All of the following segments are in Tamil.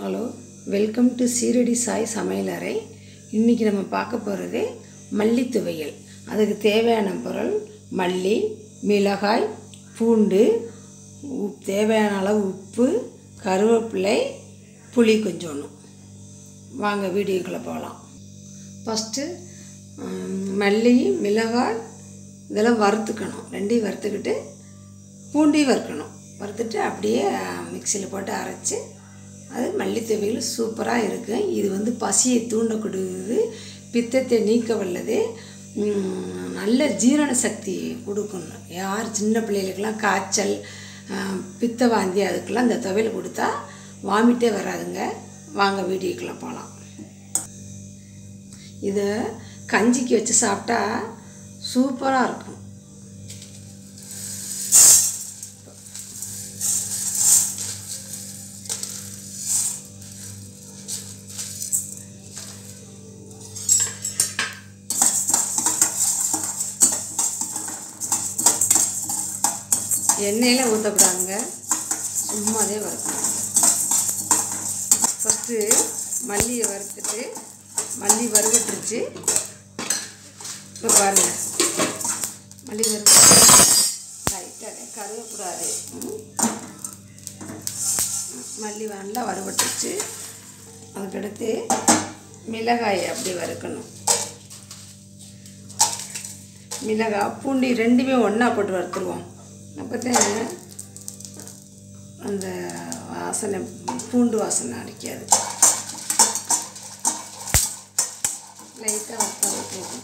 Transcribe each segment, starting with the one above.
Hello welcome to Shirdi Sai சமையலறை இன்றைக்கி நம்ம பார்க்க போகிறது மல்லி துவையல் அதுக்கு தேவையான பொருள் மல்லி மிளகாய் பூண்டு உப் தேவையான அளவு உப்பு கருவேப்பிலை புளி கொஞ்சோண்டு வாங்க வீடியோக்குள்ளே போகலாம் ஃபஸ்ட்டு மல்லி மிளகாய் இதெல்லாம் வறுத்துக்கணும் ரெண்டையும் வறுத்துக்கிட்டு பூண்டையும் வறுக்கணும் வறுத்துட்டு அப்படியே மிக்சியில் போட்டு அரைச்சி அது மல்லி துவையல் சூப்பராக இருக்கும் இது வந்து பசியை தூண்டக்கூடியது பித்தத்தை நீக்க வல்லது உம், நல்ல ஜீரண சக்தி கொடுக்கணும் யார் சின்ன பிள்ளைகளுக்கெல்லாம் காய்ச்சல் ஆஹ், பித்த வாந்தி அதுக்கெல்லாம் இந்த துவையல் கொடுத்தா வாமிட்டே வராதுங்க வாங்க வீடியோக்குள்ளே போகலாம் இதை கஞ்சிக்கு வச்சு சாப்பிட்டா சூப்பராக இருக்கும் எண்ணெயில் ஊற்றக்கூடாதுங்க சும்மாதே வறுக்கணும் ஃபஸ்ட்டு மல்லியை வறுத்துட்டு மல்லி வறுபட்டுருச்சு இப்போ பாருங்கள் மல்லி வறுத்து லைட்டாக கருவக்கூடாது ம். மல்லி நல்லா வறுபட்டுருச்சு அதுக்கடுத்து மிளகாய் அப்படி வறுக்கணும் மிளகாய் பூண்டி ரெண்டுமே ஒன்றா போட்டு வறுத்துருவோம் அப்போ தான் அந்த வாசனை பூண்டு வாசனை அடிக்காது லைட்டாக வறுத்தாவே போதும்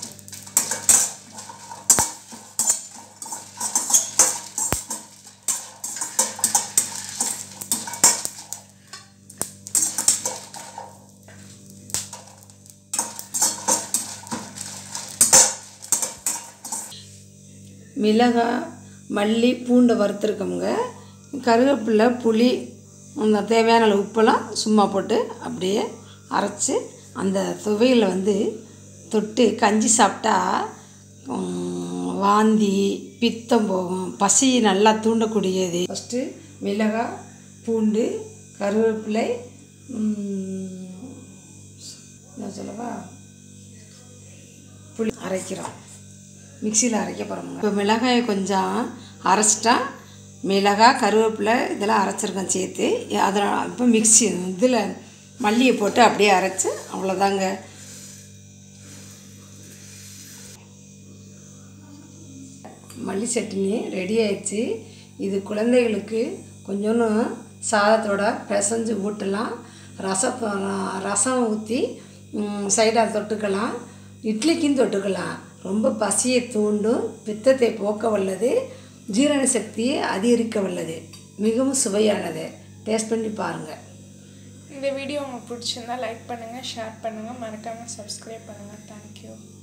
மிளகாய் மல்லி பூண்டை வறுத்துருக்கோங்க கருவேப்பிலை புளி அந்த தேவையான அளவு உப்பெல்லாம் சும்மா போட்டு அப்படியே அரைச்சி அந்த துவையில் வந்து தொட்டு கஞ்சி சாப்பிட்டா உம், வாந்தி பித்தம் போகும் பசி நல்லா தூண்டக்கூடியது ஃபஸ்ட்டு மிளகாய் பூண்டு கருவேப்பிலை உம், என்ன சொல்லவா புளி அரைக்கிறோம் மிக்சியில் அரைக்க போகிறோம் இப்போ மிளகாயை கொஞ்சம் அரைச்சிட்டா மிளகாய் கருவேப்பிலை இதெல்லாம் அரைச்சிருக்கோம் சேர்த்து அதில் இப்போ மிக்சி இதில் மல்லியை போட்டு அப்படியே அரைச்சி அவ்வளோதாங்க மல்லி சட்னி ரெடி ஆயிடுச்சு இது குழந்தைகளுக்கு கொஞ்சோன்னு சாதத்தோட பிசைஞ்சு ஊட்டலாம் ரசத்தை ரசம் ஊற்றி சைடாக தொட்டுக்கலாம் இட்லிக்கும் தொட்டுக்கலாம் ரொம்ப பசியை தூண்டும் பித்தத்தை போக்க வல்லது ஜீரண சக்தியை அதிகரிக்க வல்லது மிகவும் சுவையானது டேஸ்ட் பண்ணி பாருங்கள் இந்த வீடியோ உங்களுக்கு பிடிச்சிருந்தா லைக் பண்ணுங்கள் ஷேர் பண்ணுங்கள் மறக்காமல் சப்ஸ்கிரைப் பண்ணுங்கள் தேங்க்யூ